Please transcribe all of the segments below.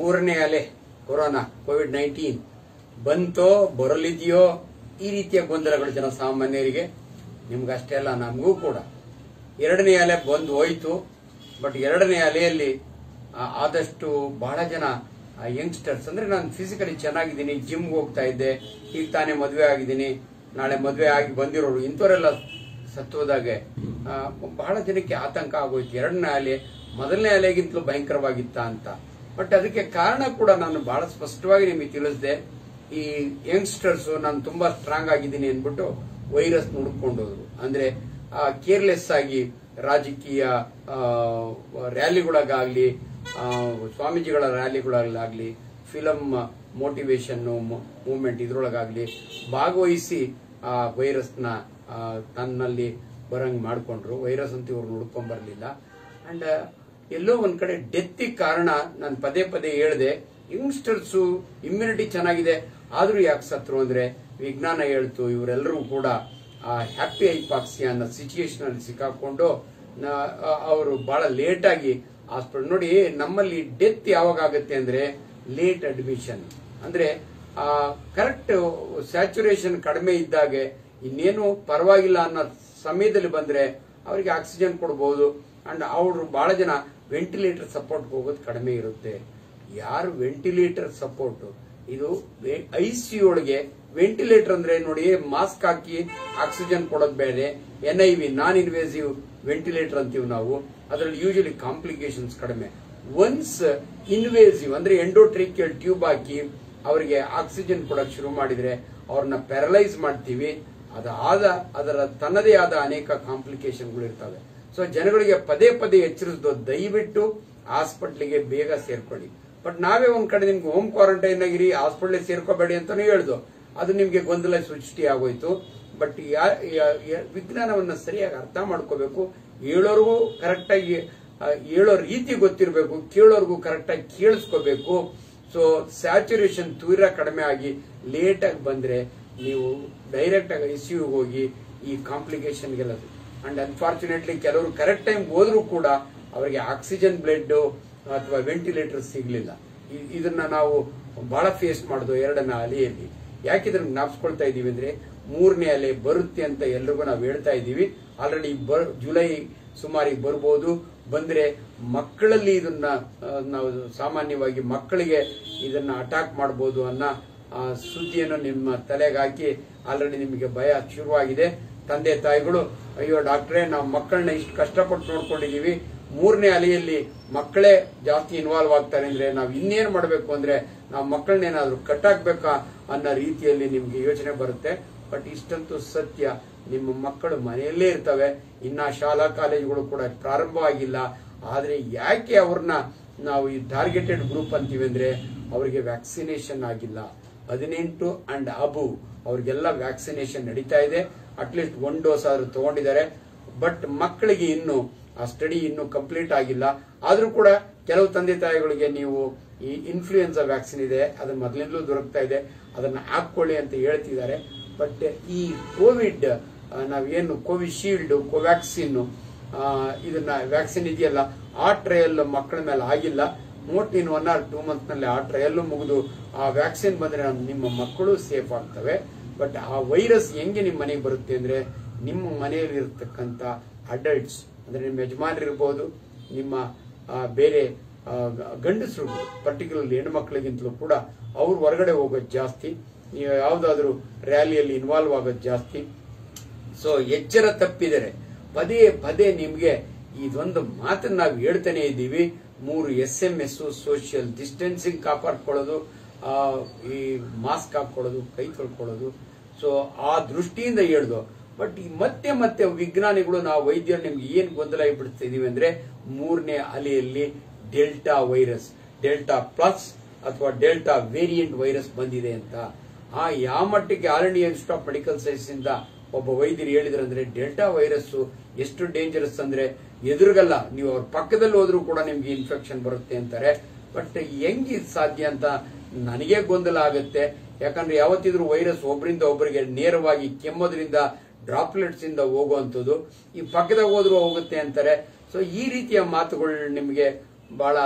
ಮೂರನೇ ಅಲೆ corona Covid nineteen ಬಂತೋ ಬರಲಿದೆಯೋ ಈ ರೀತಿಯ ಗೊಂದಲಗಳು ಜನಸಾಮಾನ್ಯರಿಗೆ ನಿಮ್ಗಷ್ಟೇ ಅಲ್ಲ ನಮಗೂ ಕೂಡ ಎರಡನೇ ಅಲೆ ಬಂದು ಹೋಯ್ತು ಬಟ್ ಎರಡನೇ ಅಲೆಯಲ್ಲಿ ಆ, ಆದಷ್ಟು ಬಹಳ ಜನ ಯಂಗ್ಸ್ಟರ್ಸ್ ಅಂದ್ರೆ ನಾನು ಫಿಸಿಕಲಿ ಚೆನ್ನಾಗಿದ್ದೀನಿ ಜಿಮ್ಗೆ ಹೋಗ್ತಾ ಇದ್ದೆ ಈಗ ತಾನೇ ಮದುವೆ ಆಗಿದ್ದೀನಿ ನಾಳೆ ಮದುವೆ ಆಗಿ ಬಂದಿರೋರು ಇಂಥವರೆಲ್ಲ ಸತ್ತೋದಾಗೆ ಆ, ಬಹಳ ಜನಕ್ಕೆ ಆತಂಕ ಆಗೋಯ್ತು ಎರಡನೇ ಅಲೆ ಮೊದಲನೇ ಅಲೆಗಿಂತಲೂ ಭಯಂಕರವಾಗಿತ್ತ ಅಂತ ಬಟ್ ಅದಕ್ಕೆ ಕಾರಣ ಕೂಡ ನಾನು ಬಹಳ ಸ್ಪಷ್ಟವಾಗಿ ನಿಮಗೆ ತಿಳಿಸಿದೆ ಈ ಯಂಗ್ಸ್ಟರ್ಸ್ ನಾನು ತುಂಬಾ ಸ್ಟ್ರಾಂಗ್ ಆಗಿದ್ದೀನಿ ಅಂದ್ಬಿಟ್ಟು ವೈರಸ್ ಹುಡುಕೊಂಡೋದ್ರು ಅಂದ್ರೆ ಕೇರ್ಲೆಸ್ ಆಗಿ ರಾಜಕೀಯ ಆ, ರ್ಯಾಲಿಗಳಾಗಲಿ ಆ, ಸ್ವಾಮೀಜಿಗಳ ರ್ಯಾಲಿಗಳಾಗಲಿ ಫಿಲಂ ಮೋಟಿವೇಶನ್ ಮೂವ್ಮೆಂಟ್ ಇದ್ರೊಳಗಾಗ್ಲಿ ಭಾಗವಹಿಸಿ ಆ ವೈರಸ್ನ ಆ, ತನ್ನಲ್ಲಿ ಬರಂಗ್ ಮಾಡ್ಕೊಂಡ್ರು ವೈರಸ್ ಅಂತ ಇವ್ರು ಹುಡ್ಕೊಂಡ್ ಬರ್ಲಿಲ್ಲ ಅಂಡ್ ಎಲ್ಲೋ ಒಂದ್ ಕಡೆ ಡೆತ್ತಿಗೆ ಕಾರಣ ನಾನು ಪದೇ ಪದೇ ಹೇಳ್ದೆ ಯಂಗ್ಸ್ಟರ್ಸ್ ಇಮ್ಯುನಿಟಿ ಚೆನ್ನಾಗಿದೆ ಆದ್ರೂ ಯಾಕೆ ಸತ್ರು ಅಂದ್ರೆ ವಿಜ್ಞಾನ ಹೇಳ್ತು ಇವರೆಲ್ಲರೂ ಕೂಡ ಆ ಹ್ಯಾಪಿ ಐಪಾಕ್ಸಿಯಾ ಅನ್ನೋ ಸಿಚುಯೇಷನ್ ಅಲ್ಲಿ ಸಿಕ್ಕಾಕೊಂಡು ಅವರು ಬಹಳ ಲೇಟ್ ಆಗಿ ಹಾಸ್ಪಿಟಲ್ ನೋಡಿ ನಮ್ಮಲ್ಲಿ ಡೆತ್ ಯಾವಾಗ ಆಗುತ್ತೆ ಅಂದ್ರೆ ಲೇಟ್ ಅಡ್ಮಿಷನ್ ಅಂದ್ರೆ ಆ ಕರೆಕ್ಟ್ ಸ್ಯಾಚುರೇಷನ್ ಕಡಿಮೆ ಇದ್ದಾಗೆ ಇನ್ನೇನು ಪರವಾಗಿಲ್ಲ ಅನ್ನೋ ಸಮಯದಲ್ಲಿ ಬಂದ್ರೆ ಅವರಿಗೆ ಆಕ್ಸಿಜನ್ ಕೊಡಬಹುದು ಅಂಡ್ ಅವರು ಬಹಳ ಜನ ವೆಂಟಿಲೇಟರ್ ಸಪೋರ್ಟ್ ಹೋಗೋದು ಕಡಿಮೆ ಇರುತ್ತೆ ಯಾರು ವೆಂಟಿಲೇಟರ್ ಸಪೋರ್ಟ್ ಇದು ಐಸಿ ಒಳಗೆ ವೆಂಟಿಲೇಟರ್ ಅಂದ್ರೆ ನೋಡಿ ಮಾಸ್ಕ್ ಹಾಕಿ ಆಕ್ಸಿಜನ್ ಕೊಡೋದು ಬೇರೆ N I V non invasive ventilator ಅಂತೀವಿ ನಾವು ಅದರಲ್ಲಿ ಯೂಶಲಿ ಕಾಂಪ್ಲಿಕೇಶನ್ಸ್ ಕಡಿಮೆ ಒನ್ಸ್ ಇನ್ವೇಸಿವ್ ಅಂದ್ರೆ ಎಂಡೋಟ್ರಿಕ್ಯಲ್ ಟ್ಯೂಬ್ ಹಾಕಿ ಅವರಿಗೆ ಆಕ್ಸಿಜನ್ ಕೊಡಕ್ ಶುರು ಮಾಡಿದ್ರೆ ಅವ್ರನ್ನ ಪ್ಯಾರಲೈಸ್ ಮಾಡ್ತೀವಿ ಅದಾದ ಅದರ ತನ್ನದೇ ಆದ ಅನೇಕ ಕಾಂಪ್ಲಿಕೇಶನ್ಗಳು ಇರ್ತವೆ ಸೊ ಜನಗಳಿಗೆ ಪದೇ ಪದೇ ಎಚ್ಚರಿಸಿದ್ದು ದಯವಿಟ್ಟು ಹಾಸ್ಪಿಟ್ಲಿಗೆ ಬೇಗ ಸೇರ್ಕೊಳ್ಳಿ ಬಟ್ ನಾವೇ ಒಂದ್ ಕಡೆ ನಿಮ್ಗೆ ಹೋಮ್ ಕ್ವಾರಂಟೈನ್ ಆಗಿರಿ ಹಾಸ್ಪಿಟ್ಲ್ ಸೇರ್ಕೋಬೇಡಿ ಅಂತಾನು ಹೇಳ್ದು ಅದು ನಿಮ್ಗೆ ಗೊಂದಲ ಸೃಷ್ಟಿ ಆಗೋಯ್ತು ಬಟ್ ವಿಜ್ಞಾನವನ್ನ ಸರಿಯಾಗಿ ಅರ್ಥ ಮಾಡ್ಕೋಬೇಕು ಹೇಳೋರ್ಗೂ ಕರೆಕ್ಟ್ ಆಗಿ ಆ, ಹೇಳೋ ರೀತಿ ಗೊತ್ತಿರಬೇಕು ಕೇಳೋರ್ಗೂ ಕರೆಕ್ಟ್ ಆಗಿ ಕೇಳಿಸ್ಕೋಬೇಕು ಸೊ ಸ್ಯಾಚುರೇಷನ್ ತೀರಾ ಕಡಿಮೆ ಆಗಿ ಲೇಟ್ ಆಗಿ ಬಂದ್ರೆ ನೀವು ಡೈರೆಕ್ಟ್ ಆಗಿ ಐಸಿಯು ಹೋಗಿ ಈ ಕಾಂಪ್ಲಿಕೇಶನ್ಗೆಲ್ಲ ಅಂಡ್ ಅನ್ಫಾರ್ಚುನೇಟ್ಲಿ ಕೆಲವರು ಕರೆಕ್ಟ್ ಟೈಮ್ ಹೋದ್ರೂ ಕೂಡ ಅವರಿಗೆ ಆಕ್ಸಿಜನ್ ಬ್ಲಡ್ ಅಥವಾ ವೆಂಟಿಲೇಟರ್ ಸಿಗ್ಲಿಲ್ಲ ಇ- ಇದನ್ನ ನಾವು ಬಹಳ ಫೇಸ್ ಮಾಡಿದ್ವು ಎರಡನೇ ಅಲೆಯಲ್ಲಿ ಯಾಕೆ ಇದನ್ನ ಜ್ಞಾಪಿಸ್ಕೊಳ್ತಾ ಇದೀವಿ ಅಂದ್ರೆ ಮೂರನೇ ಅಲೆ ಬರುತ್ತೆ ಅಂತ ಎಲ್ರಿಗೂ ನಾವು ಹೇಳ್ತಾ ಇದೀವಿ ಆಲ್ರೆಡಿ ಜುಲೈ ಸುಮಾರಿಗೆ ಬರ್ಬೋದು ಬಂದ್ರೆ ಮಕ್ಕಳಲ್ಲಿ ಇದನ್ನ ಆ, ನಾವು ಸಾಮಾನ್ಯವಾಗಿ ಮಕ್ಕಳಿಗೆ ಇದನ್ನ ಅಟ್ಯಾಕ್ ಮಾಡಬಹುದು ಅನ್ನೋ ಆ, ಸುದ್ದಿಯನ್ನು ನಿಮ್ಮ ತಲೆಗೆ ಹಾಕಿ ಆಲ್ರೆಡಿ ನಿಮಗೆ ಭಯ ಶುರುವಾಗಿದೆ ತಂದೆ ತಾಯಿಗಳು ಅಯ್ಯೋ ಡಾಕ್ಟ್ರೇ ನಾವು ಮಕ್ಕಳನ್ನ ಇಷ್ಟು ಕಷ್ಟಪಟ್ಟು ನೋಡ್ಕೊಂಡಿದೀವಿ ಮೂರನೇ ಅಲೆಯಲ್ಲಿ ಮಕ್ಕಳೇ ಜಾಸ್ತಿ ಇನ್ವಾಲ್ವ್ ಆಗ್ತಾರೆ ಅಂದ್ರೆ ನಾವು ಇನ್ನೇನ್ ಮಾಡಬೇಕು ಅಂದ್ರೆ ನಾವು ಮಕ್ಕಳನ್ನೇನಾದ್ರೂ ಕಟ್ಟಾಕ್ಬೇಕಾ ಅನ್ನೋ ರೀತಿಯಲ್ಲಿ ನಿಮ್ಗೆ ಯೋಚನೆ ಬರುತ್ತೆ ಬಟ್ ಇಷ್ಟಂತೂ ಸತ್ಯ ನಿಮ್ಮ ಮಕ್ಕಳು ಮನೆಯಲ್ಲೇ ಇರ್ತವೆ ಇನ್ನ ಶಾಲಾ ಕಾಲೇಜುಗಳು ಕೂಡ ಪ್ರಾರಂಭ ಆಗಿಲ್ಲ ಆದ್ರೆ ಯಾಕೆ ಅವ್ರನ್ನ ನಾವು ಈ ಟಾರ್ಗೆಟೆಡ್ ಗ್ರೂಪ್ ಅಂತೀವಿ ಅಂದ್ರೆ ಅವರಿಗೆ ವ್ಯಾಕ್ಸಿನೇಷನ್ ಆಗಿಲ್ಲ ಹದಿನೆಂಟು ಅಂಡ್ ಅಬು ಅವ್ರಿಗೆಲ್ಲ ವ್ಯಾಕ್ಸಿನೇಷನ್ ನಡೀತಾ ಇದೆ ಅಟ್ಲೀಸ್ಟ್ ಒನ್ ಡೋಸ್ ಆದ್ರೂ ತಗೊಂಡಿದ್ದಾರೆ ಬಟ್ ಮಕ್ಕಳಿಗೆ ಇನ್ನು ಆ ಸ್ಟಡಿ ಇನ್ನು ಕಂಪ್ಲೀಟ್ ಆಗಿಲ್ಲ ಆದ್ರೂ ಕೂಡ ಕೆಲವು ತಂದೆ ತಾಯಿಗಳಿಗೆ ನೀವು ಈ ಇನ್ಫ್ಲೂಯೆನ್ಸಾ ವ್ಯಾಕ್ಸಿನ್ ಇದೆ ಅದು ಮೊದಲಿಂದಲೂ ದೊರಕ್ತಾ ಇದೆ ಅದನ್ನ ಹಾಕೊಳ್ಳಿ ಅಂತ ಹೇಳ್ತಿದ್ದಾರೆ ಬಟ್ ಈ ಕೋವಿಡ್ ನಾವೇನು ಕೋವಿಶೀಲ್ಡ್ ಕೋವ್ಯಾಕ್ಸಿನ್ ಇದನ್ನ ವ್ಯಾಕ್ಸಿನ್ ಇದೆಯಲ್ಲ ಆ ಟ್ರಯಲ್ ಮಕ್ಕಳ ಮೇಲೆ ಆಗಿಲ್ಲ most in one or two month ನಲ್ಲಿ ಆ ಟ್ರಯಲ್ ಮುಗಿದು ಆ ವ್ಯಾಕ್ಸಿನ್ ಬಂದ್ರೆ ನಿಮ್ಮ ಮಕ್ಕಳು ಸೇಫ್ ಆಗ್ತವೆ ಬಟ್ ಆ ವೈರಸ್ ಹೆಂಗೆ ನಿಮ್ಮ ಮನೆಗೆ ಬರುತ್ತೆ ಅಂದ್ರೆ ನಿಮ್ಮ ಮನೆಯಲ್ಲಿ ಇರತಕ್ಕಂತ ಅಡಲ್ಟ್ಸ್ ಅಂದ್ರೆ ನಿಮ್ಮ ಯಜಮಾನರು ಇರ್ಬೋದು ನಿಮ್ಮ ಆ, ಬೇರೆ ಗಂಡಸರು ಪರ್ಟಿಕ್ಯುಲರ್ಲಿ ಹೆಣ್ಮಕ್ಳಿಗಿಂತಲೂ ಕೂಡ ಅವ್ರು ಹೊರಗಡೆ ಹೋಗೋದು ಜಾಸ್ತಿ ನೀವು ಯಾವ್ದಾದ್ರು ರ್ಯಾಲಿಯಲ್ಲಿ ಇನ್ವಾಲ್ವ್ ಆಗೋದು ಜಾಸ್ತಿ ಸೊ ಎಚ್ಚರ ತಪ್ಪಿದರೆ ಪದೇ ಪದೇ ನಿಮ್ಗೆ ಇದೊಂದು ಮಾತನ್ನ ನಾವು ಹೇಳ್ತಾನೆ ಇದ್ದೀವಿ ಮೂರು S M S social distancing ಕಾಪಾಡ್ಕೊಳ್ಳೋದು ಆ, ಈ ಮಾಸ್ಕ್ ಹಾಕೊಳ್ಳೋದು ಕೈ ತೊಳ್ಕೊಳ್ಳೋದು ಸೊ ಆ ದೃಷ್ಟಿಯಿಂದ ಹೇಳ್ದು ಬಟ್ ಈ ಮತ್ತೆ ಮತ್ತೆ ವಿಜ್ಞಾನಿಗಳು ನಾವು ವೈದ್ಯರು ನಿಮ್ಗೆ ಏನ್ ಗೊಂದಲ ಬಿಡ್ತಾ ಇದೀವಿ ಅಂದ್ರೆ ಮೂರನೇ ಅಲೆಯಲ್ಲಿ ಡೆಲ್ಟಾ ವೈರಸ್ ಡೆಲ್ಟಾ ಪ್ಲಸ್ ಅಥವಾ ಡೆಲ್ಟಾ ವೇರಿಯಂಟ್ ವೈರಸ್ ಬಂದಿದೆ ಅಂತ ಆ ಯಾವ ಮಟ್ಟಿಗೆ all India institute of medical science ಇಂದ ಒಬ್ಬ ವೈದ್ಯರು ಹೇಳಿದ್ರಂದ್ರೆ ಡೆಲ್ಟಾ ವೈರಸ್ ಎಷ್ಟು ಡೇಂಜರಸ್ ಅಂದ್ರೆ ಎದುರುಗಲ್ಲ ನೀವು ಅವ್ರ ಪಕ್ಕದಲ್ಲಿ ಹೋದ್ರೂ ಕೂಡ ನಿಮ್ಗೆ ಇನ್ಫೆಕ್ಷನ್ ಬರುತ್ತೆ ಅಂತಾರೆ ಬಟ್ ಹೆಂಗ್ ಇದ್ ಸಾಧ್ಯ ಅಂತ ನನಗೆ ಗೊಂದಲ ಆಗುತ್ತೆ ಯಾಕಂದ್ರೆ ಯಾವತ್ತಿದ್ರು ವೈರಸ್ ಒಬ್ಬರಿಂದ ಒಬ್ಬರಿಗೆ ನೇರವಾಗಿ ಕೆಮ್ಮೋದ್ರಿಂದ ಡ್ರಾಪ್ಲೆಟ್ಸ್ ಇಂದ ಹೋಗುವಂಥದ್ದು ಈ ಪಕ್ಕದಾಗ ಹೋದ್ರೂ ಹೋಗುತ್ತೆ ಅಂತಾರೆ ಸೊ ಈ ರೀತಿಯ ಮಾತುಗಳು ನಿಮಗೆ ಬಹಳ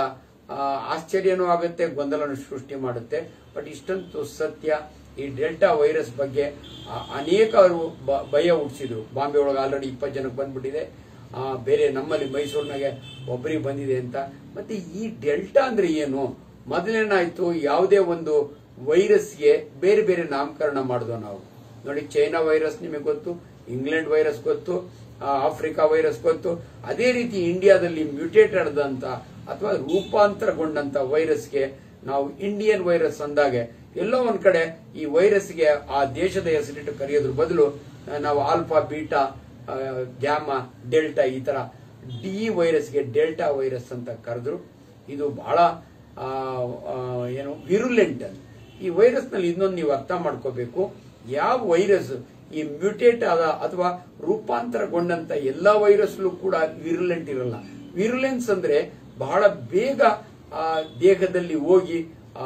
ಆ, ಆಶ್ಚರ್ಯನೂ ಆಗುತ್ತೆ ಗೊಂದಲನೂ ಸೃಷ್ಟಿ ಮಾಡುತ್ತೆ ಬಟ್ ಇಷ್ಟಂತೂ ಸತ್ಯ ಈ ಡೆಲ್ಟಾ ವೈರಸ್ ಬಗ್ಗೆ ಆ, ಅನೇಕರು ಬ- ಭಯ ಹುಟ್ಟಿಸಿದ್ರು ಬಾಂಬೆ ಒಳಗೆ ಆಲ್ರೆಡಿ ಇಪ್ಪತ್ತು ಜನಕ್ಕೆ ಬಂದ್ಬಿಟ್ಟಿದೆ ಆ, ಬೇರೆ ನಮ್ಮಲ್ಲಿ ಮೈಸೂರಿನಾಗೆ ಒಬ್ಬರಿಗೆ ಬಂದಿದೆ ಅಂತ ಮತ್ತೆ ಈ ಡೆಲ್ಟಾ ಅಂದ್ರೆ ಏನು ಮೊದಲೇನಾಯ್ತು ಯಾವುದೇ ಒಂದು ವೈರಸ್ಗೆ ಬೇರೆ ಬೇರೆ ನಾಮಕರಣ ಮಾಡಿದ್ವು ನಾವು ನೋಡಿ ಚೈನಾ ವೈರಸ್ ನಿಮಗೆ ಗೊತ್ತು ಇಂಗ್ಲೆಂಡ್ ವೈರಸ್ ಗೊತ್ತು ಆ, ಆಫ್ರಿಕಾ ವೈರಸ್ ಗೊತ್ತು ಅದೇ ರೀತಿ ಇಂಡಿಯಾದಲ್ಲಿ ಮ್ಯೂಟೇಟ್ ಆಡದಂತ ಅಥವಾ ರೂಪಾಂತರಗೊಂಡಂತ ವೈರಸ್ಗೆ ನಾವು ಇಂಡಿಯನ್ ವೈರಸ್ ಅಂದಾಗೆ ಎಲ್ಲೋ ಒಂದ್ ಕಡೆ ಈ ವೈರಸ್ಗೆ ಆ ದೇಶದ ಹೆಸರಿಟ್ಟು ಕರೆಯೋದ್ರ ಬದಲು ಆ, ನಾವು ಆಲ್ಫಾ ಬೀಟಾ ಆ, ಗ್ಯಾಮಾ ಡೆಲ್ಟಾ ಈ ತರ ಡಿ ವೈರಸ್ಗೆ ಡೆಲ್ಟಾ ವೈರಸ್ ಅಂತ ಕರೆದ್ರು ಇದು ಬಹಳ ಆ, ಆ, ಏನು ವಿರುಲೆಂಟ್ ಅಂತ ಈ ವೈರಸ್ ನಲ್ಲಿ ಇನ್ನೊಂದು ನೀವು ಅರ್ಥ ಮಾಡ್ಕೋಬೇಕು ಯಾವ ವೈರಸ್ ಈ ಮ್ಯೂಟೇಟ್ ಆದ ಅಥವಾ ರೂಪಾಂತರಗೊಂಡಂತ ಎಲ್ಲಾ ವೈರಸ್ಲು ಕೂಡ ವಿರುಲೆಂಟ್ ಇರಲ್ಲ ವಿರುಲೆನ್ಸ್ ಅಂದ್ರೆ ಬಹಳ ಬೇಗ ಆ ದೇಹದಲ್ಲಿ ಹೋಗಿ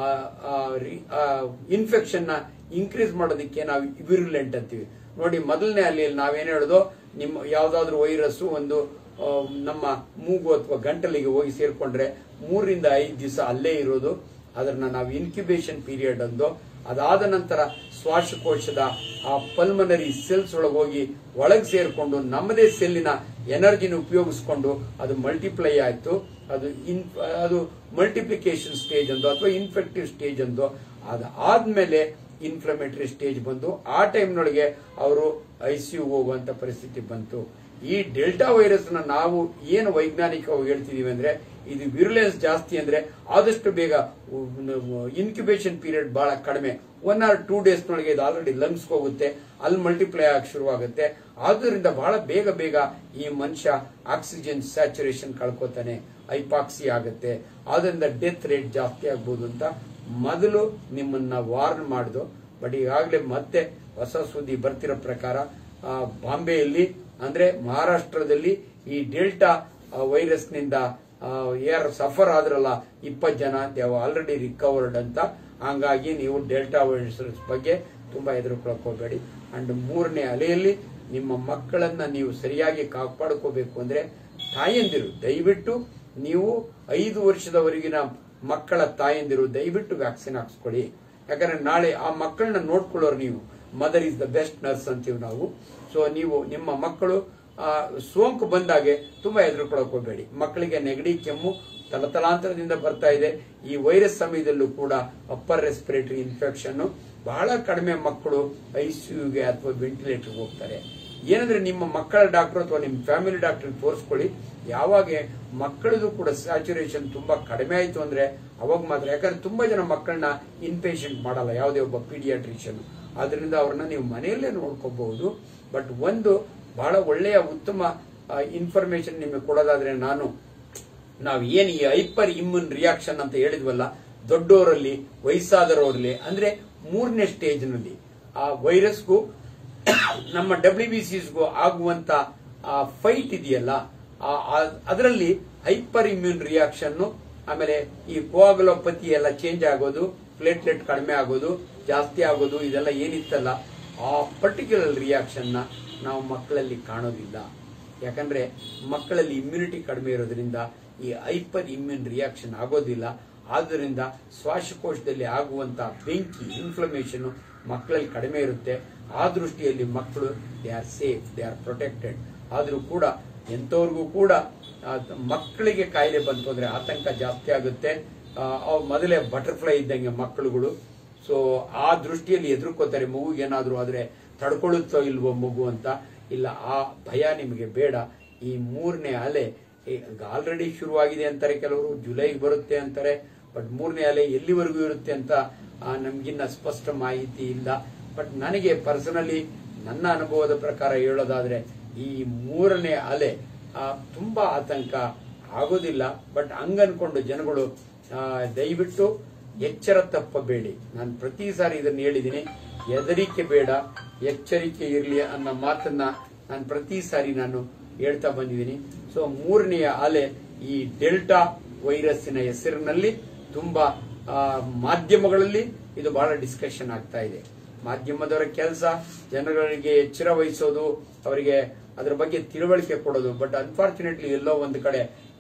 ಇನ್ಫೆಕ್ಷನ್ ನ ಇನ್ಕ್ರೀಸ್ ಮಾಡೋದಕ್ಕೆ ನಾವು ವಿರುಲೆಂಟ್ ಅಂತೀವಿ ನೋಡಿ ಮೊದಲನೇ ಅಲ್ಲಿ ನಾವೇನ್ ಹೇಳೋದು ನಿಮ್ಮ ಯಾವ್ದಾದ್ರು ವೈರಸ್ ಒಂದು ಆ, ನಮ್ಮ ಮೂಗು ಅಥವಾ ಗಂಟಲಿಗೆ ಹೋಗಿ ಸೇರ್ಕೊಂಡ್ರೆ ಮೂರರಿಂದ ಐದು ದಿವಸ ಅಲ್ಲೇ ಇರೋದು ಅದನ್ನ ನಾವು ಇನ್ಕ್ಯುಬೇಷನ್ ಪೀರಿಯಡ್ ಅಂದು ಅದಾದ ನಂತರ ಶ್ವಾಸಕೋಶದ ಆ ಪಲ್ಮನರಿ ಸೆಲ್ಸ್ ಒಳಗೆ ಹೋಗಿ ಒಳಗೆ ಸೇರ್ಕೊಂಡು ನಮ್ಮದೇ ಸೆಲ್ಲಿನ ಎನರ್ಜಿನ ಉಪಯೋಗಿಸ್ಕೊಂಡು ಅದು ಮಲ್ಟಿಪ್ಲೈ ಆಯ್ತು ಅದು ಇನ್ ಅದು ಮಲ್ಟಿಪ್ಲಿಕೇಶನ್ ಸ್ಟೇಜ್ ಅಂದು ಅಥವಾ ಇನ್ಫೆಕ್ಟಿವ್ ಸ್ಟೇಜ್ ಅಂದು ಅದಾದ್ಮೇಲೆ ಇನ್ಫ್ಲಮೇಟರಿ ಸ್ಟೇಜ್ ಬಂದು ಆ ಟೈಮ್ನೊಳಗೆ ಅವರು ಐಸಿಯು ಹೋಗುವಂತ ಪರಿಸ್ಥಿತಿ ಬಂತು ಈ ಡೆಲ್ಟಾ ವೈರಸ್ ನ ನಾವು ಏನು ವೈಜ್ಞಾನಿಕವಾಗಿ ಹೇಳ್ತಿದೀವಿ ಅಂದ್ರೆ ಇದು ವಿರುಲೆನ್ಸ್ ಜಾಸ್ತಿ ಅಂದ್ರೆ ಆದಷ್ಟು ಬೇಗ ಇನ್ಕ್ಯುಬೇಷನ್ ಪೀರಿಯಡ್ ಬಹಳ ಕಡಿಮೆ ಒನ್ ಆರ್ ಟೂ ಡೇಸ್ ನೊಳಗೆ ಇದು ಆಲ್ರೆಡಿ ಲಂಗ್ಸ್ ಹೋಗುತ್ತೆ ಅಲ್ಲಿ ಮಲ್ಟಿಪ್ಲೈ ಆಗಿ ಶುರುವಾಗುತ್ತೆ ಆದ್ರಿಂದ ಬಹಳ ಬೇಗ ಬೇಗ ಈ ಮನುಷ್ಯ ಆಕ್ಸಿಜನ್ ಸ್ಯಾಚುರೇಷನ್ ಕಳ್ಕೊತಾನೆ ಐಪಾಕ್ಸಿ ಆಗುತ್ತೆ ಆದ್ರಿಂದ ಡೆತ್ ರೇಟ್ ಜಾಸ್ತಿ ಆಗ್ಬೋದು ಅಂತ ಮೊದಲು ನಿಮ್ಮನ್ನ ವಾರ್ನ್ ಮಾಡಿದು ಬಟ್ ಈಗಾಗಲೇ ಮತ್ತೆ ಹೊಸ ಸುದ್ದಿ ಬರ್ತಿರೋ ಪ್ರಕಾರ ಆ, ಬಾಂಬೆಯಲ್ಲಿ ಅಂದ್ರೆ ಮಹಾರಾಷ್ಟ್ರದಲ್ಲಿ ಈ ಡೆಲ್ಟಾ ವೈರಸ್ ನಿಂದ ಯಾರು ಸಫರ್ ಆದ್ರಲ್ಲ ಇಪ್ಪತ್ತು ಜನ ದೇವ್ ಆಲ್ರೆಡಿ ರಿಕವರ್ಡ್ ಅಂತ ಹಂಗಾಗಿ ನೀವು ಡೆಲ್ಟಾ ವೈರಸ್ ಬಗ್ಗೆ ತುಂಬಾ ಹೆದರ್ಕೊಳಕ್ ಹೋಗಬೇಡಿ ಅಂಡ್ ಮೂರನೇ ಅಲೆಯಲ್ಲಿ ನಿಮ್ಮ ಮಕ್ಕಳನ್ನ ನೀವು ಸರಿಯಾಗಿ ಕಾಪಾಡ್ಕೋಬೇಕು ಅಂದ್ರೆ ತಾಯಂದಿರು ದಯವಿಟ್ಟು ನೀವು ಐದು ವರ್ಷದವರೆಗಿನ ಮಕ್ಕಳ ತಾಯಂದಿರು ದಯವಿಟ್ಟು ವ್ಯಾಕ್ಸಿನ್ ಹಾಕ್ಸ್ಕೊಳ್ಳಿ ಯಾಕಂದ್ರೆ ನಾಳೆ ಆ ಮಕ್ಕಳನ್ನ ನೋಡ್ಕೊಳ್ಳೋರು ನೀವು mother is the best nurse ಅಂತೀವಿ ನಾವು ಸೊ ನೀವು ನಿಮ್ಮ ಮಕ್ಕಳು ಆ, ಸೋಂಕು ಬಂದಾಗೆ ತುಂಬಾ ಹೆದರ್ಕೊಳಕ್ ಹೋಗಬೇಡಿ ಮಕ್ಕಳಿಗೆ ನೆಗಡಿ ಕೆಮ್ಮು ತಲತಲಾಂತರದಿಂದ ಬರ್ತಾ ಇದೆ ಈ ವೈರಸ್ ಸಮಯದಲ್ಲೂ ಕೂಡ ಅಪ್ಪರ್ ರೆಸ್ಪಿರೇಟರಿ ಇನ್ಫೆಕ್ಷನ್ ಬಹಳ ಕಡಿಮೆ ಮಕ್ಕಳು ಐಸಿಯುಗೆ ಅಥವಾ ವೆಂಟಿಲೇಟರ್ಗೆ ಹೋಗ್ತಾರೆ ಏನಂದ್ರೆ ನಿಮ್ಮ ಮಕ್ಕಳ ಡಾಕ್ಟರ್ ಅಥವಾ ನಿಮ್ಮ ಫ್ಯಾಮಿಲಿ ಡಾಕ್ಟರ್ ತೋರಿಸ್ಕೊಳ್ಳಿ ಯಾವಾಗ ಮಕ್ಕಳದು ಕೂಡ ಸ್ಯಾಚುರೇಷನ್ ತುಂಬಾ ಕಡಿಮೆ ಆಯ್ತು ಅಂದ್ರೆ ಅವಾಗ ಮಾತ್ರ ಯಾಕಂದ್ರೆ ತುಂಬಾ ಜನ ಮಕ್ಕಳನ್ನ ಇನ್ಪೇಷಂಟ್ ಮಾಡಲ್ಲ ಯಾವುದೇ ಒಬ್ಬ ಪೀಡಿಯಾಟ್ರಿಷಿಯನ್ ಆದ್ರಿಂದ ಅವ್ರನ್ನ ನೀವು ಮನೆಯಲ್ಲೇ ನೋಡ್ಕೋಬಹುದು ಬಟ್ ಒಂದು ಬಹಳ ಒಳ್ಳೆಯ ಉತ್ತಮ ಇನ್ಫಾರ್ಮೇಶನ್ ನಿಮಗೆ ಕೊಡೋದಾದ್ರೆ ನಾನು ನಾವು ಏನ್ ಈ ಹೈಪರ್ ಇಮ್ಯೂನ್ ರಿಯಾಕ್ಷನ್ ಅಂತ ಹೇಳಿದ್ವಲ್ಲ ದೊಡ್ಡವರಲ್ಲಿ ವಯಸ್ಸಾದವರಲ್ಲಿ ಅಂದ್ರೆ ಮೂರನೇ ಸ್ಟೇಜ್ ನಲ್ಲಿ ಆ ವೈರಸ್ಗೂ ನಮ್ಮ ಡಬ್ಲ್ಯೂ ಬಿ ಸಿಸ್ಗೂ ಆಗುವಂತ ಫೈಟ್ ಇದೆಯಲ್ಲ ಅದರಲ್ಲಿ ಹೈಪರ್ ಇಮ್ಯೂನ್ ರಿಯಾಕ್ಷನ್ ಆಮೇಲೆ ಈ ಕೋಆಗುಲೋಪತಿ ಎಲ್ಲ ಚೇಂಜ್ ಆಗೋದು ಪ್ಲೇಟ್ಲೆಟ್ ಕಡಿಮೆ ಆಗೋದು ಜಾಸ್ತಿ ಆಗೋದು ಇದೆಲ್ಲ ಏನಿತ್ತಲ್ಲ ಆ ಪರ್ಟಿಕ್ಯುಲರ್ ರಿಯಾಕ್ಷನ್ ನ ನಾವು ಮಕ್ಕಳಲ್ಲಿ ಕಾಣೋದಿಲ್ಲ ಯಾಕಂದ್ರೆ ಮಕ್ಕಳಲ್ಲಿ ಇಮ್ಯುನಿಟಿ ಕಡಿಮೆ ಇರೋದ್ರಿಂದ ಈ ಹೈಪರ್ ಇಮ್ಯೂನ್ ರಿಯಾಕ್ಷನ್ ಆಗೋದಿಲ್ಲ ಆದ್ದರಿಂದ ಶ್ವಾಸಕೋಶದಲ್ಲಿ ಆಗುವಂತ ಬೆಂಕಿ ಇನ್ಫ್ಲಮೇಷನ್ ಮಕ್ಕಳಲ್ಲಿ ಕಡಿಮೆ ಇರುತ್ತೆ ಆ ದೃಷ್ಟಿಯಲ್ಲಿ ಮಕ್ಕಳು they are safe they are protected ಆದ್ರೂ ಕೂಡ ಎಂತವ್ರಿಗೂ ಕೂಡ ಆ, ಮಕ್ಕಳಿಗೆ ಕಾಯಿಲೆ ಬಂತು ಅಂದ್ರೆ ಆತಂಕ ಜಾಸ್ತಿ ಆಗುತ್ತೆ ಆ, ಅವು ಮೊದಲೇ ಬಟರ್ಫ್ಲೈ ಇದ್ದಂಗೆ ಮಕ್ಕಳುಗಳು ಸೊ ಆ ದೃಷ್ಟಿಯಲ್ಲಿ ಎದುರ್ಕೋತಾರೆ ಮಗು ಏನಾದ್ರೂ ಆದ್ರೆ ತಡ್ಕೊಳ್ಳುತ್ತೋ ಇಲ್ವೋ ಮಗು ಅಂತ ಇಲ್ಲ ಆ ಭಯ ನಿಮಗೆ ಬೇಡ ಈ ಮೂರನೇ ಅಲೆ ಆಲ್ರೆಡಿ ಶುರುವಾಗಿದೆ ಅಂತಾರೆ ಕೆಲವರು ಜುಲೈಗೆ ಬರುತ್ತೆ ಅಂತಾರೆ ಬಟ್ ಮೂರನೇ ಅಲೆ ಎಲ್ಲಿವರೆಗೂ ಇರುತ್ತೆ ಅಂತ ಆ, ನಮ್ಗಿನ್ನ ಸ್ಪಷ್ಟ ಮಾಹಿತಿ ಇಲ್ಲ ಬಟ್ ನನಗೆ ಪರ್ಸನಲಿ ನನ್ನ ಅನುಭವದ ಪ್ರಕಾರ ಹೇಳೋದಾದ್ರೆ ಈ ಮೂರನೇ ಅಲೆ ಆ, ತುಂಬಾ ಆತಂಕ ಆಗೋದಿಲ್ಲ ಬಟ್ ಹಂಗನ್ಕೊಂಡು ಜನಗಳು ಆ, ದಯವಿಟ್ಟು ಎಚ್ಚರ ತಪ್ಪಬೇಡಿ ನಾನು ಪ್ರತಿ ಸಾರಿ ಇದನ್ನು ಹೇಳಿದ್ದೀನಿ ಹೆದರಿಕೆ ಬೇಡ ಎಚ್ಚರಿಕೆ ಇರಲಿ ಅನ್ನೋ ಮಾತನ್ನ ನಾನು ಪ್ರತಿ ಸಾರಿ ನಾನು ಹೇಳ್ತಾ ಬಂದಿದ್ದೀನಿ ಸೊ ಮೂರನೆಯ ಅಲೆ ಈ ಡೆಲ್ಟಾ ವೈರಸ್ಸಿನ ಹೆಸರಿನಲ್ಲಿ ತುಂಬಾ ಆ, ಮಾಧ್ಯಮಗಳಲ್ಲಿ ಇದು ಬಹಳ ಡಿಸ್ಕಷನ್ ಆಗ್ತಾ ಇದೆ ಮಾಧ್ಯಮದವರ ಕೆಲಸ ಜನಗಳಿಗೆ ಎಚ್ಚರ ವಹಿಸೋದು ಅವರಿಗೆ ಅದರ ಬಗ್ಗೆ ತಿಳುವಳಿಕೆ ಕೊಡೋದು ಬಟ್ ಅನ್ಫಾರ್ಚುನೇಟ್ಲಿ ಎಲ್ಲೋ ಒಂದು ಕಡೆ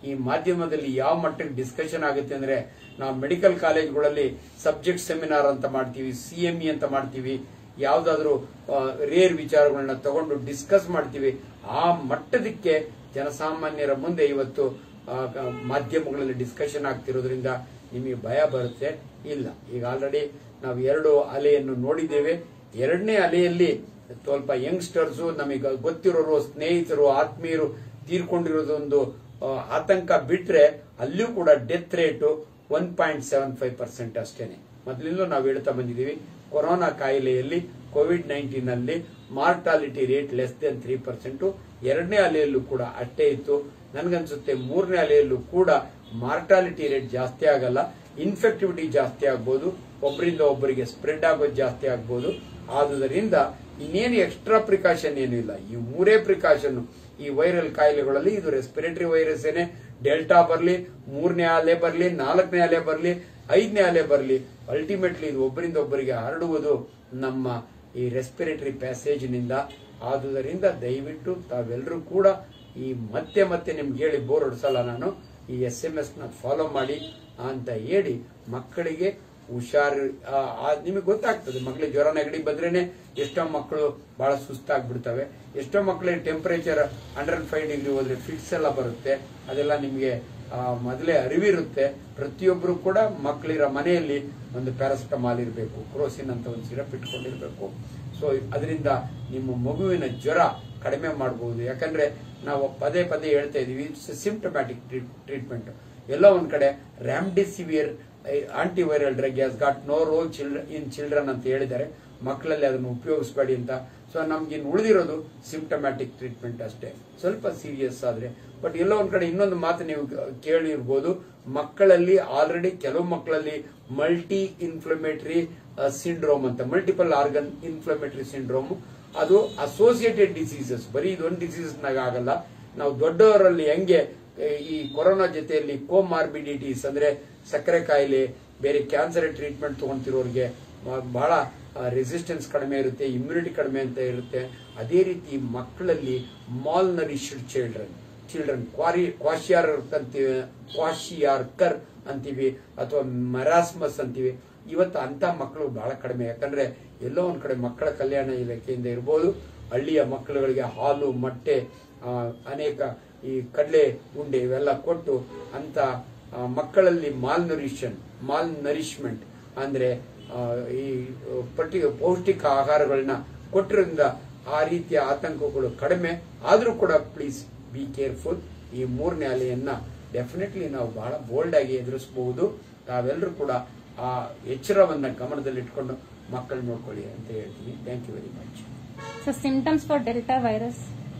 ಈ ಮಾಧ್ಯಮದಲ್ಲಿ ಯಾವ ಮಟ್ಟಕ್ಕೆ ಡಿಸ್ಕಷನ್ ಆಗುತ್ತೆ ಅಂದ್ರೆ ನಾವು ಮೆಡಿಕಲ್ ಕಾಲೇಜ್ಗಳಲ್ಲಿ ಸಬ್ಜೆಕ್ಟ್ ಸೆಮಿನಾರ್ ಅಂತ ಮಾಡ್ತೀವಿ ಸಿಎಂಇ ಅಂತ ಮಾಡ್ತೀವಿ ಯಾವ್ದಾದ್ರು ರೇರ್ ವಿಚಾರಗಳನ್ನ ತಗೊಂಡು ಡಿಸ್ಕಸ್ ಮಾಡ್ತೀವಿ ಆ ಮಟ್ಟದಕ್ಕೆ ಜನಸಾಮಾನ್ಯರ ಮುಂದೆ ಇವತ್ತು ಆ, ಕ- ಮಾಧ್ಯಮಗಳಲ್ಲಿ ಡಿಸ್ಕಷನ್ ಆಗ್ತಿರೋದ್ರಿಂದ ನಿಮಗೆ ಭಯ ಬರುತ್ತೆ ಇಲ್ಲ ಈಗ ಆಲ್ರೆಡಿ ನಾವು ಎರಡು ಅಲೆಯನ್ನು ನೋಡಿದ್ದೇವೆ ಎರಡನೇ ಅಲೆಯಲ್ಲಿ ಸ್ವಲ್ಪ ಯಂಗ್ಸ್ಟರ್ಸ್ ನಮಗೆ ಗೊತ್ತಿರೋರು ಸ್ನೇಹಿತರು ಆತ್ಮೀಯರು ತೀರ್ಕೊಂಡಿರೋದೊಂದು ಆ, ಆತಂಕ ಬಿಟ್ರೆ ಅಲ್ಲಿಯೂ ಕೂಡ death rate one point seven five percent ಅಷ್ಟೇನೆ ಮೊದಲಿಂದಲೂ ನಾವು ಹೇಳ್ತಾ ಬಂದಿದ್ದೀವಿ ಕೊರೋನಾ ಕಾಯಿಲೆಯಲ್ಲಿ ಕೋವಿಡ್ ನೈನ್ಟೀನ್ ಅಲ್ಲಿ mortality rate less than three percent ಎರಡನೇ ಅಲೆಯಲ್ಲೂ ಕೂಡ ಅಷ್ಟೇ ಇತ್ತು ನನ್ಗನ್ಸುತ್ತೆ ಮೂರನೇ ಅಲೆಯಲ್ಲೂ ಕೂಡ ಮಾರ್ಟಾಲಿಟಿ ರೇಟ್ ಜಾಸ್ತಿ ಆಗಲ್ಲ ಇನ್ಫೆಕ್ಟಿವಿಟಿ ಜಾಸ್ತಿ ಆಗ್ಬೋದು ಒಬ್ಬರಿಂದ ಒಬ್ಬರಿಗೆ ಸ್ಪ್ರೆಡ್ ಆಗೋದು ಜಾಸ್ತಿ ಆಗ್ಬೋದು ಆದುದರಿಂದ ಇನ್ನೇನು ಎಕ್ಸ್ಟ್ರಾ ಪ್ರಿಕಾಷನ್ ಏನೂ ಇಲ್ಲ ಈ ಮೂರೇ ಪ್ರಿಕಾಷನ್ ಈ ವೈರಲ್ ಕಾಯಿಲೆಗಳಲ್ಲಿ ಇದು ರೆಸ್ಪಿರೇಟರಿ ವೈರಸ್ ಏನೇ ಡೆಲ್ಟಾ ಬರಲಿ ಮೂರನೇ ಅಲೆ ಬರಲಿ ನಾಲ್ಕನೇ ಅಲೆ ಬರಲಿ ಐದನೇ ಅಲೆ ಬರಲಿ ಅಲ್ಟಿಮೇಟ್ಲಿ ಇದು ಒಬ್ಬರಿಂದ ಒಬ್ಬರಿಗೆ ಹರಡುವುದು ನಮ್ಮ ಈ ರೆಸ್ಪಿರೇಟರಿ ಪ್ಯಾಸೇಜ್ನಿಂದ ಆದುದರಿಂದ ದಯವಿಟ್ಟು ತಾವೆಲ್ಲರೂ ಕೂಡ ಈ ಮತ್ತೆ ಮತ್ತೆ ನಿಮ್ಗೆ ಹೇಳಿ ಬೋರ್ ಹೊಡ್ಸಲ್ಲ ನಾನು ಈ ಎಸ್ ಎಂ ಎಸ್ ನ ಫಾಲೋ ಮಾಡಿ ಅಂತ ಹೇಳಿ ಮಕ್ಕಳಿಗೆ ಹುಷಾರು ನಿಮಗೆ ಗೊತ್ತಾಗ್ತದೆ ಮಕ್ಕಳಿಗೆ ಜ್ವರ ನೆಗಡಿ ಬಂದ್ರೇನೆ ಎಷ್ಟೋ ಮಕ್ಕಳು ಬಹಳ ಸುಸ್ತಾಗ್ಬಿಡ್ತವೆ ಎಷ್ಟೋ ಮಕ್ಕಳಿಗೆ ಟೆಂಪರೇಚರ್ ಹಂಡ್ರೆಡ್ ಫೈವ್ ಡಿಗ್ರಿ ಹೋದ್ರೆ ಫಿಟ್ಸ್ ಎಲ್ಲ ಬರುತ್ತೆ ಅದೆಲ್ಲ ನಿಮಗೆ ಮೊದಲೇ ಅರಿವಿರುತ್ತೆ ಪ್ರತಿಯೊಬ್ಬರು ಕೂಡ ಮಕ್ಕಳಿರೋ ಮನೆಯಲ್ಲಿ ಒಂದು ಪ್ಯಾರಾಸಿಟಮಾಲ್ ಇರಬೇಕು ಕ್ರೋಸಿನ್ ಅಂತ ಒಂದು ಸಿರಪ್ ಇಟ್ಕೊಂಡಿರ್ಬೇಕು ಸೊ ಅದರಿಂದ ನಿಮ್ಮ ಮಗುವಿನ ಜ್ವರ ಕಡಿಮೆ ಮಾಡಬಹುದು ಯಾಕಂದ್ರೆ ನಾವು ಪದೇ ಪದೇ ಹೇಳ್ತಾ ಇದೀವಿ ಸಿಂಪ್ಟಮ್ಯಾಟಿಕ್ ಟ್ರೀಟ್ಮೆಂಟ್ ಎಲ್ಲ ಒಂದ್ ಕಡೆ remdesivir antiviral drug has got no role children in children ಅಂತ ಹೇಳಿದ್ದಾರೆ ಮಕ್ಕಳಲ್ಲಿ ಅದನ್ನು ಉಪಯೋಗಿಸಬೇಡಿ ಅಂತ ಸೊ ನಮ್ಗೆ ಇನ್ನು ಉಳಿದಿರೋದು ಸಿಂಪ್ಟಮ್ಯಾಟಿಕ್ ಟ್ರೀಟ್ಮೆಂಟ್ ಅಷ್ಟೇ ಸ್ವಲ್ಪ ಸೀರಿಯಸ್ ಆದ್ರೆ ಬಟ್ ಎಲ್ಲೋ ಒಂದ್ ಕಡೆ ಇನ್ನೊಂದು ಮಾತು ನೀವು ಕೇಳಿರ್ಬೋದು ಮಕ್ಕಳಲ್ಲಿ ಆಲ್ರೆಡಿ ಕೆಲವು ಮಕ್ಕಳಲ್ಲಿ ಮಲ್ಟಿ ಇನ್ಫ್ಲಮೇಟರಿ ಸಿಂಡ್ರೋಮ್ ಅಂತ ಮಲ್ಟಿಪಲ್ ಆರ್ಗನ್ ಇನ್ಫ್ಲಮೇಟರಿ ಸಿಂಡ್ರೋಮ್ ಅದು ಅಸೋಸಿಯೇಟೆಡ್ ಡಿಸೀಸಸ್ ಬರೀ ಇದೊಂದು ಡಿಸೀಸ್ ನಾಗ ಆಗಲ್ಲ ನಾವು ದೊಡ್ಡವರಲ್ಲಿ ಹೆಂಗೆ ಏ, ಈ ಕೊರೋನಾ ಜೊತೆಯಲ್ಲಿ ಕೋಮಾರ್ಬಿಡಿಟೀಸ್ ಅಂದ್ರೆ ಸಕ್ಕರೆ ಕಾಯಿಲೆ ಬೇರೆ ಕ್ಯಾನ್ಸರ್ ಟ್ರೀಟ್ಮೆಂಟ್ ತಗೊಂತಿರೋರಿಗೆ ಮ- ಬಹಳ ರೆಸಿಸ್ಟೆನ್ಸ್ ಕಡಿಮೆ ಇರುತ್ತೆ ಇಮ್ಯುನಿಟಿ ಕಡಿಮೆ ಅಂತ ಇರುತ್ತೆ ಅದೇ ರೀತಿ ಮಕ್ಕಳಲ್ಲಿ ಮಾಲ್ ನರಿಶ್ಡ್ ಚಿಲ್ಡ್ರನ್ ಚಿಲ್ಡ್ರನ್ ಕ್ವಾರಿ ಕ್ವಾಶಿಯಾರ್ ಅಂತೀವಿ ಕ್ವಾಶಿಯಾರ್ಕರ್ ಅಂತೀವಿ ಅಥವಾ ಮರಾಸ್ಮಸ್ ಅಂತೀವಿ ಇವತ್ತು ಅಂತ ಮಕ್ಕಳು ಬಹಳ ಕಡಿಮೆ ಯಾಕಂದ್ರೆ ಎಲ್ಲೋ ಒಂದ್ ಕಡೆ ಮಕ್ಕಳ ಕಲ್ಯಾಣ ಇಲಾಖೆಯಿಂದ ಇರ್ಬೋದು ಹಳ್ಳಿಯ ಮಕ್ಕಳುಗಳಿಗೆ ಹಾಲು ಮೊಟ್ಟೆ ಆ, ಅನೇಕ ಈ ಕಡಲೆ ಉಂಡೆ ಇವೆಲ್ಲ ಕೊಟ್ಟು ಅಂತ ಆ, ಮಕ್ಕಳಲ್ಲಿ ಮಾಲ್ ನರಿಷನ್ ಮಾಲ್ ನರಿಶ್ಮೆಂಟ್ ಅಂದ್ರೆ ಆ, ಈ ಪಟ್ಟಿ ಪೌಷ್ಟಿಕ ಆಹಾರಗಳನ್ನ ಕೊಟ್ಟಿರೋದ್ರಿಂದ ಆ ರೀತಿಯ ಆತಂಕಗಳು ಕಡಿಮೆ ಆದ್ರೂ ಕೂಡ ಪ್ಲೀಸ್ ಬಿ ಕೇರ್ಫುಲ್ ಈ ಮೂರನೇ ಅಲೆಯನ್ನ ಡೆಫಿನೆಟ್ಲಿ ನಾವು ಬಹಳ ಬೋಲ್ಡ್ ಆಗಿ ಎದುರಿಸಬಹುದು ತಾವೆಲ್ಲರೂ ಕೂಡ ಆ ಎಚ್ಚರವನ್ನ ಗಮನದಲ್ಲಿಟ್ಕೊಂಡು ಮಕ್ಕಳು ನೋಡ್ಕೊಳ್ಳಿ ಅಂತ ಹೇಳ್ತೀನಿ thank you very much So symptoms for Delta virus.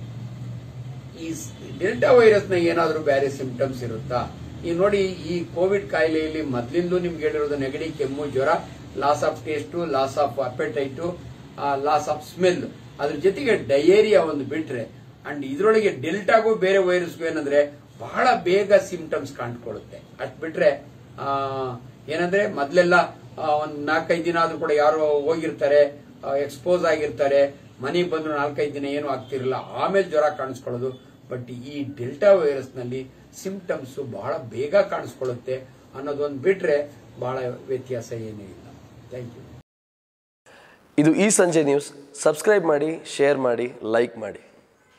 ಈ ಡೆಲ್ಟಾ ವೈರಸ್ ನ ಏನಾದ್ರೂ ಬೇರೆ ಸಿಂಪ್ಟಮ್ಸ್ ಇರುತ್ತಾ ಈ ನೋಡಿ ಈ ಕೋವಿಡ್ ಕಾಯಿಲೆಯಲ್ಲಿ ಮೊದ್ಲಿಂದ ನಿಮ್ಗೆ ಹೇಳಿರೋದು ನೆಗಡಿ ಕೆಮ್ಮು ಜ್ವರ loss of taste loss of appetite loss of smell ಅದ್ರ ಜೊತೆಗೆ ಡಯೇರಿಯಾ ಒಂದು ಬಿಟ್ರೆ ಅಂಡ್ ಇದ್ರೊಳಗೆ ಡೆಲ್ಟಾಗೂ ಬೇರೆ ವೈರಸ್ಗೂ ಏನಂದ್ರೆ ಬಹಳ ಬೇಗ ಸಿಂಪ್ಟಮ್ಸ್ ಕಾಣ್ಕೊಳ್ಳುತ್ತೆ ಅಷ್ಟ್ ಬಿಟ್ರೆ ಆ, ಏನಂದ್ರೆ ಮೊದ್ಲೆಲ್ಲ ಆ, ಒಂದ್ ನಾಲ್ಕೈದು ದಿನ ಆದ್ರೂ ಕೂಡ ಯಾರೋ ಹೋಗಿರ್ತಾರೆ ಎಕ್ಸ್ಪೋಸ್ ಆಗಿರ್ತಾರೆ ಮನೆಗೆ ಬಂದ್ರು ನಾಲ್ಕೈದು ದಿನ ಏನು ಆಗ್ತಿರಲಿಲ್ಲ ಆಮೇಲೆ ಜ್ವರ ಕಾಣಿಸ್ಕೊಳ್ಳೋದು ಬಟ್ ಈ ಡೆಲ್ಟಾ ವೈರಸ್ ನಲ್ಲಿ ಸಿಂಪ್ಟಮ್ಸ್ ಬಹಳ ಬೇಗ ಕಾಣಿಸ್ಕೊಳ್ಳುತ್ತೆ ಅನ್ನೋದೊಂದು ಬಿಟ್ರೆ ಬಹಳ ವ್ಯತ್ಯಾಸ ಏನೂ ಇಲ್ಲ ಥ್ಯಾಂಕ್ ಯು ಇದು ಈ ಸಂಜೆ ನ್ಯೂಸ್ ಸಬ್ಸ್ಕ್ರೈಬ್ ಮಾಡಿ ಶೇರ್ ಮಾಡಿ ಲೈಕ್ ಮಾಡಿ